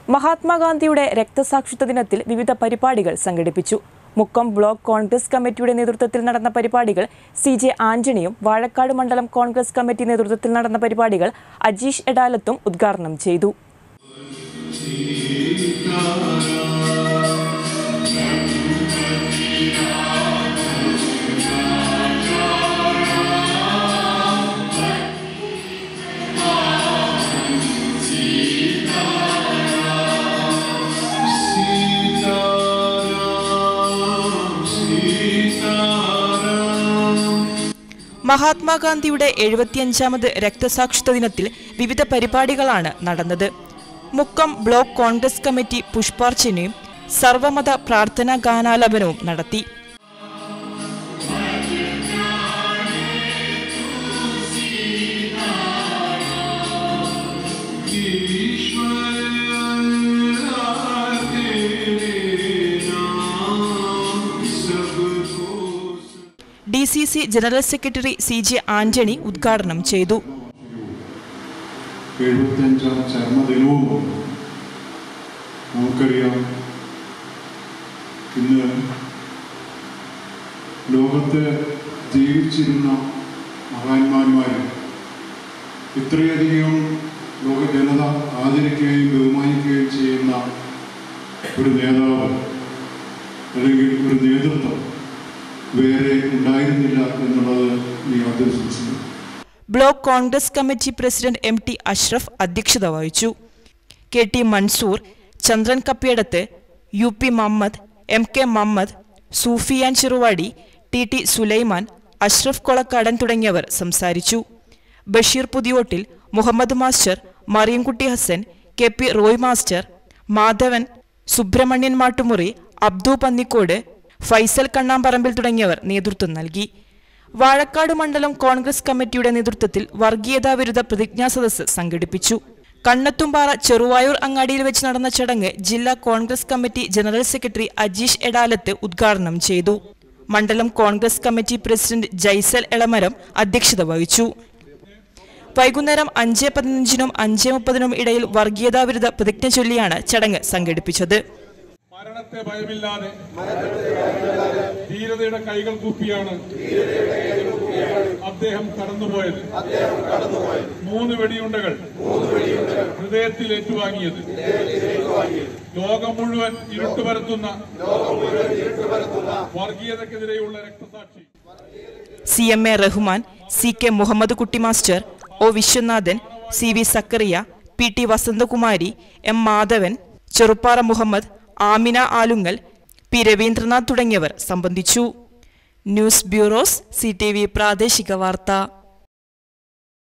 മഹാത്മാഗാന്ധിയുടെ രക്തസാക്ഷിത്വ ദിനത്തിൽ വിവിധ പരിപാടികൾ സംഘടിപ്പിച്ചു മുക്കം ബ്ലോക്ക് കോൺഗ്രസ് കമ്മിറ്റിയുടെ നേതൃത്വത്തിൽ നടന്ന പരിപാടികൾ സി ജെ ആന്റണിയും വാഴക്കാട് മണ്ഡലം കോൺഗ്രസ് കമ്മിറ്റി നേതൃത്വത്തിൽ നടന്ന പരിപാടികൾ അജീഷ് എടാലത്തും ഉദ്ഘാടനം ചെയ്തു മഹാത്മാഗാന്ധിയുടെ എഴുപത്തിയഞ്ചാമത് രക്തസാക്ഷിത്വ ദിനത്തിൽ വിവിധ പരിപാടികളാണ് നടന്നത് മുക്കം ബ്ലോക്ക് കോൺഗ്രസ് കമ്മിറ്റി പുഷ്പാർച്ചനയും സർവമത പ്രാർത്ഥനാ ഗാനാലാപനവും നടത്തി D C C general secretary C J Antony ഉദ്ഘാടനം ചെയ്തു എഴുപത്തിയഞ്ചാം ചരമദിനവും നമുക്കറിയാം ഇന്ന് ലോകത്ത് ജീവിച്ചിരുന്ന മഹാന്മാന്മാർ ഇത്രയധികം ലോക ജനത ആദരിക്കുകയും ബഹുമാനിക്കുകയും ചെയ്യുന്ന ഒരു നേതാവ് അല്ലെങ്കിൽ ഒരു നേതൃത്വം വേറെ ഉണ്ടായിരുന്നില്ല എന്നുള്ളത് ഈ ആദ്യം സൂക്ഷിക്കുന്നു block Congress committee president M T Ashraf അധ്യക്ഷത വഹിച്ചു K T Mansoor Chandran Kappiyadath U P Muhammad M K Muhammad Sufiyan Cheruvadi T T Sulaiman Ashraf Kolakkadan തുടങ്ങിയവർ സംസാരിച്ചു Basheer Puthiyottil Muhammad master Mariyamkutty Hasan K P Roy master Madhavan Subrahmanyan Mattumuri Abdu Pannikode Faisal Kannamparambil തുടങ്ങിയവർ നേതൃത്വം നൽകി വാഴക്കാട് മണ്ഡലം കോൺഗ്രസ് കമ്മിറ്റിയുടെ നേതൃത്വത്തിൽ വർഗീയതാ വിരുദ്ധ പ്രതിജ്ഞാ സദസ്സ് സംഘടിപ്പിച്ചു കണ്ണത്തുംപാറ ചെറുവായൂർ അങ്ങാടിയിൽ വെച്ച് നടന്ന ചടങ്ങ് ജില്ലാ Congress committee general secretary Ajeesh Edalath ഉദ്ഘാടനം ചെയ്തു മണ്ഡലം കോൺഗ്രസ് കമ്മിറ്റി പ്രസിഡന്റ് ജൈസൽ എളമരം അധ്യക്ഷത വഹിച്ചു വൈകുന്നേരം അഞ്ച് പതിനഞ്ചിനും അഞ്ച് മുപ്പതിനും ഇടയിൽ വർഗീയതാ വിരുദ്ധ പ്രതിജ്ഞ ചൊല്ലിയാണ് ചടങ്ങ് സംഘടിപ്പിച്ചത് മരണത്തെ ഭയമില്ലാതെ ധീരതയുടെ കൈകൾ കൂപ്പിയാണ് അദ്ദേഹം കടന്നുപോയത് മൂന്ന് വെടിയുണ്ടകൾ ഹൃദയത്തിൽ ഏറ്റുവാങ്ങിയത് ലോകം മുഴുവൻ ഇരുട്ട് പരത്തുന്ന വർഗീയതക്കെതിരെയുള്ള രക്തസാക്ഷി C M A Rahman C K Muhammad Kutty master O Viswanathan C V Zakariya P T Vasanthakumari M Madhavan Cheruppara Muhammad Amina Alungal P Ravindranath തുടങ്ങിയവർ സംബന്ധിച്ചു news bureaus C T V പ്രാദേശിക വാർത്ത